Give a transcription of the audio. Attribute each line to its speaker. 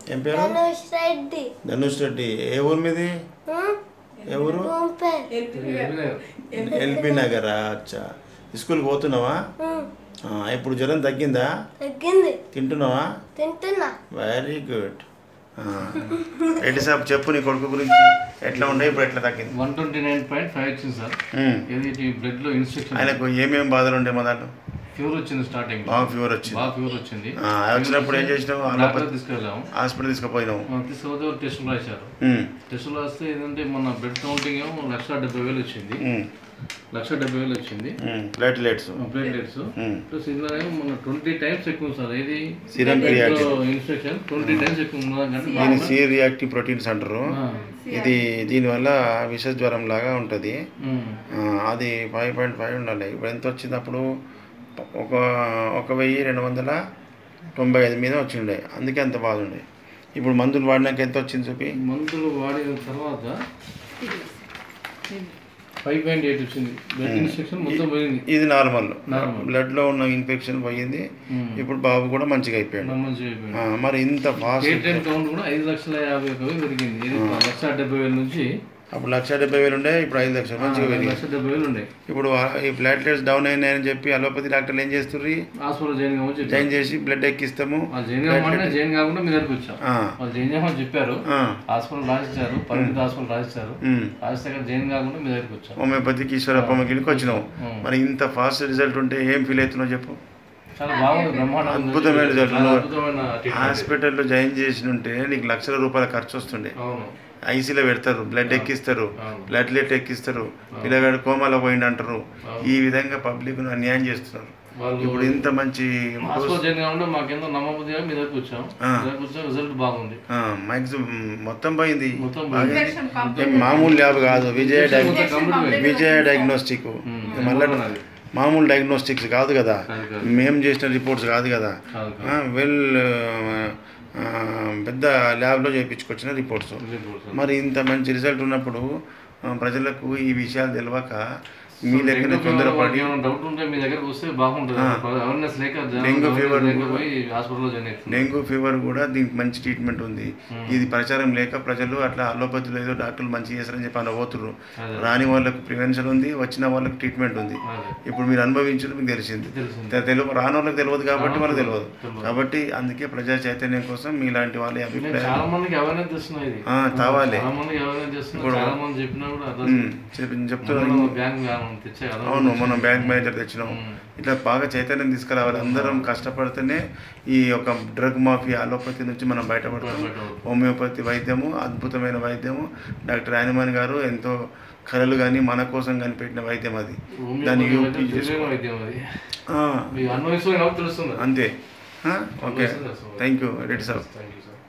Speaker 1: ఏం పేరు
Speaker 2: ధనుష్ రెడ్డి
Speaker 1: ధనుష్ రెడ్డి ఏ ఊరు మీది
Speaker 2: ఉమ్,
Speaker 1: ఏ ఊరు
Speaker 2: గుంపేరు
Speaker 1: ఎల్బీ నగరా అచ్చా స్కూల్కి పోతున్నావా
Speaker 2: ఉమ్,
Speaker 1: ఆ, ఇప్పుడు జ్వరం తగ్గిందా
Speaker 2: తగ్గింది
Speaker 1: తింటున్నావా
Speaker 2: తింటున్నా
Speaker 1: వెరీ గుడ్ రెడ్డి సాబ్ చెప్పు నీ కొడుకు గురించి ఎట్లా ఉండే ఇప్పుడు ఎట్లా తగ్గింది
Speaker 3: one twenty nine point five వచ్చింది సార్
Speaker 1: ఉమ్.
Speaker 3: ఏది బ్లడ్ లో ఇన్స్ట్రక్షన్
Speaker 1: ఆయనకు ఏమేమి బాధలు ఉండే మా దాంట్లో
Speaker 3: ఫీవర్ వచ్చింది స్టార్టింగ్
Speaker 1: బాగా ఫీవర్ వచ్చింది
Speaker 3: బాగా ఫీవర్ వచ్చింది
Speaker 1: ఆ, వచ్చినప్పుడు ఏం చేసినావు
Speaker 3: డాక్టర్
Speaker 1: అలోపతి
Speaker 3: తీసుకెళ్ళాము
Speaker 1: హాస్పిటల్ తీసుకుపోయినావు
Speaker 3: ఆ, తీసుకపోతే వాళ్ళు టెస్టులు రాశారు
Speaker 1: ఉమ్,
Speaker 3: టెస్టులు రాస్తే ఏంటంటే మన బ్లడ్ కౌంటింగ్ ఏమో లక్ష డెబ్బై వేలు వచ్చింది
Speaker 1: ఉమ్,
Speaker 3: లక్ష డెబ్బై వేలు వచ్చింది
Speaker 1: um, platelets
Speaker 3: platelets
Speaker 1: um.
Speaker 3: Plus ఇందులో ఏమో మన ట్వంటీ టైమ్స్ ఎక్కువ ఉంది సార్ ఇది
Speaker 1: Serum creatinine.
Speaker 3: Instruction twenty times ఎక్కువ ఉన్నది కానీ
Speaker 1: దీన్ని సి రియాక్టివ్ ప్రోటీన్స్ అంటారు
Speaker 3: ఆ,
Speaker 1: ఇది దీనివల్ల విష జ్వరం లాగా ఉంటుంది
Speaker 3: ఉమ్,
Speaker 1: అది ఫైవ్ పాయింట్ ఫైవ్ ఉండాలి ఇప్పుడు ఎంత వచ్చింది అప్పుడు ఒక ఒక వెయ్యి రెండు వందల తొంభై ఐదు మీద వచ్చిండే అందుకే అంత బాధ ఉండే ఇప్పుడు మందులు వాడినాక ఎంత వచ్చింది చూపి
Speaker 3: మందులు వాడిన తర్వాత ఫైవ్ పాయింట్ ఎయిట్ వచ్చింది బ్లడ్ ఇన్స్ట్రక్షన్ మొత్తం పోయింది
Speaker 1: ఇది నార్మల్
Speaker 3: Normal.
Speaker 1: బ్లడ్లో ఉన్న ఇన్ఫెక్షన్ పోయింది
Speaker 3: ఉమ్.
Speaker 1: ఇప్పుడు బాబు కూడా మంచిగా అయిపోయాడు
Speaker 3: మంచిగా అయిపోయింది
Speaker 1: ఆ, మరి ఇంత ఫాస్ట్
Speaker 3: కేటీఎం కౌంట్ కూడా ఐదు లక్షల యాభై ఒక వేలు పెరిగింది ఇది లక్ష డెబ్బై వేల నుంచి
Speaker 1: అప్పుడు లక్ష డెబ్బై వేలు ఉండే ఇప్పుడు ఐదు లక్షలు మంచిగా
Speaker 3: ఐదు
Speaker 1: పెరిగింది
Speaker 3: లక్ష డెబ్బై వేలు ఉండే
Speaker 1: ఇప్పుడు ఆ- ఈ ప్లాట్లెట్స్ డౌన్ అయినాయని చెప్పి అలోపతి డాక్టర్లు ఏం చేస్తుర్రు
Speaker 3: హాస్పిటల్ జాయిన్ కామని చెప్పారు
Speaker 1: జాయిన్ చేసి బ్లడ్ ఎక్కిస్తాము
Speaker 3: వాళ్ళు జాయిన్ కామంటే జాయిన్ కాకుండా మీ దగ్గరికి వచ్చాం
Speaker 1: ఆ,
Speaker 3: వాళ్ళు జాయిన్ చేయమని చెప్పారు
Speaker 1: ఆ,
Speaker 3: హాస్పిటల్ రాసిచ్చారు పరిమిత హాస్పిటల్ రాసిచ్చారు
Speaker 1: ఉమ్.
Speaker 3: రాసిస్తే అక్కడ జాయిన్ కాకుండా మీ దగ్గరికి వచ్చాం
Speaker 1: హోమియోపతికి ఈశ్వరప్పమ్మ కిందకి వచ్చినావు
Speaker 3: ఉమ్.
Speaker 1: మరి ఇంత ఫాస్ట్ రిజల్ట్ ఉంటే ఏం ఫీల్ అవుతున్నావు చెప్పు
Speaker 3: చాలా బాగుంది బ్రహ్మాండం
Speaker 1: అద్భుతమైన result.
Speaker 3: చాలా అద్భుతమైన treatment.
Speaker 1: హాస్పిటల్లో జాయిన్ చేసి ఉంటే నీకు లక్షల రూపాయల ఖర్చు వస్తుండే
Speaker 3: అవును
Speaker 1: ఐసీలో పెడతారు బ్లడ్ ఎక్కిస్తారు
Speaker 3: అవును.
Speaker 1: ప్లేట్లెట్ ఎక్కిస్తారు పిల్లగాడు కోమాలో పోయిండు అంటారు ఈ విధంగా పబ్లిక్ అన్యాయం చేస్తున్నారు
Speaker 3: వాళ్ళు
Speaker 1: ఇప్పుడు ఇంత మంచి
Speaker 3: హాస్పిటల్ జాయిన్ కాకుండా మాకేందో నమ్మబుద్ధిగా మీ దగ్గరికి వచ్చాం
Speaker 1: ఆ.
Speaker 3: మీ దగ్గరికి వచ్చాం రిజల్ట్ బాగుంది
Speaker 1: మ్యాక్సిమం మొత్తం పోయింది
Speaker 3: మొత్తం
Speaker 1: బాగా- ఏం మామూలు ల్యాబ్ కాదు విజయ డయాగ్ విజయ డయాగ్నోస్టిక్ మళ్ళీ
Speaker 3: బాగున్నది.
Speaker 1: మామూలు డయాగ్నోస్టిక్స్ కాదు కదా
Speaker 3: కాదు, కాదు.
Speaker 1: మేము చేసిన రిపోర్ట్స్ కాదు కదా
Speaker 3: కాదు,
Speaker 1: వెల్ పెద్ద ల్యాబ్లో చేయించుకొచ్చిన రిపోర్ట్స్
Speaker 3: రిపోర్ట్స్.
Speaker 1: మరి ఇంత మంచి రిజల్ట్ ఉన్నప్పుడు ఆ, ప్రజలకు ఈ విషయాలు తెలియక మీ దగ్గర తొందరపడి
Speaker 3: ఏమైనా డౌట్ ఉంటే మీ దగ్గరకు వస్తే బాగుంటుంది అవేర్నెస్ లేక జనాలు
Speaker 1: డెంగ్యూ
Speaker 3: awareness
Speaker 1: ఫీవర్
Speaker 3: లేక పోయి హాస్పిటల్లో జాయిన్ అవుతుంది
Speaker 1: డెంగ్యూ ఫీవర్ కూడా దీనికి మంచి ట్రీట్మెంట్ ఉంది ఇది ప్రచారం లేక ప్రజలు అట్లా అలోపతిలో ఏదో డాక్టర్లు మంచి చేస్తారని చెప్పి అనబోతున్నారు
Speaker 3: అదే.
Speaker 1: రాని వాళ్ళకు ప్రివెన్షన్ ఉంది వచ్చిన వాళ్ళకి ట్రీట్మెంట్ ఉంది
Speaker 3: అదే.
Speaker 1: ఇప్పుడు మీరు అనుభవించడం మీకు తెలిసింది
Speaker 3: తెలిసింది.
Speaker 1: తె- తెలుగు రాని వాళ్ళకి తెలియదు కాబట్టి మనకు తెలియదు
Speaker 3: తెలియదు.
Speaker 1: కాబట్టి అందుకే ప్రజా చైతన్యం కోసం మీలాంటి వాళ్ళ
Speaker 3: నేను
Speaker 1: అభిప్రాయం
Speaker 3: చాలా మందికి అవేర్నెస్ తెస్తున్నా ఇది
Speaker 1: ఆ, కావాలి
Speaker 3: చాలా మందికి అవేర్నెస్ తెస్తున్నా చాలా మంది చెప్పినా కూడా అర్థం
Speaker 1: ఉమ్, చెప్పి చెప్తున్నారు
Speaker 3: బ్యాంక్ తెచ్చే కదా
Speaker 1: అవును మనం బ్యాంక్ మేనేజర్ తెచ్చినాం ఇట్లా బాగా చైతన్యం తీసుకురావాలి అందరం కష్టపడితేనే ఈ యొక్క డ్రగ్ మాఫియా అలోపతి నుంచి మనం బయటపడతాం హోమియోపతి వైద్యము అద్భుతమైన వైద్యము డాక్టర్ యానిమన్ గారు ఎంతో కళలు కానీ మన కోసం కనిపెట్టిన వైద్యం అది దాన్ని యూపీ చేసుకో
Speaker 3: వైద్యం అది
Speaker 1: ఆ,
Speaker 3: మీకు అనుభవిస్తున్న కాబట్టి తెలుస్తుంది
Speaker 1: అంతే ఓకే
Speaker 3: తెలుస్తుంది.
Speaker 1: Thank you Reddy sir
Speaker 3: thank you sir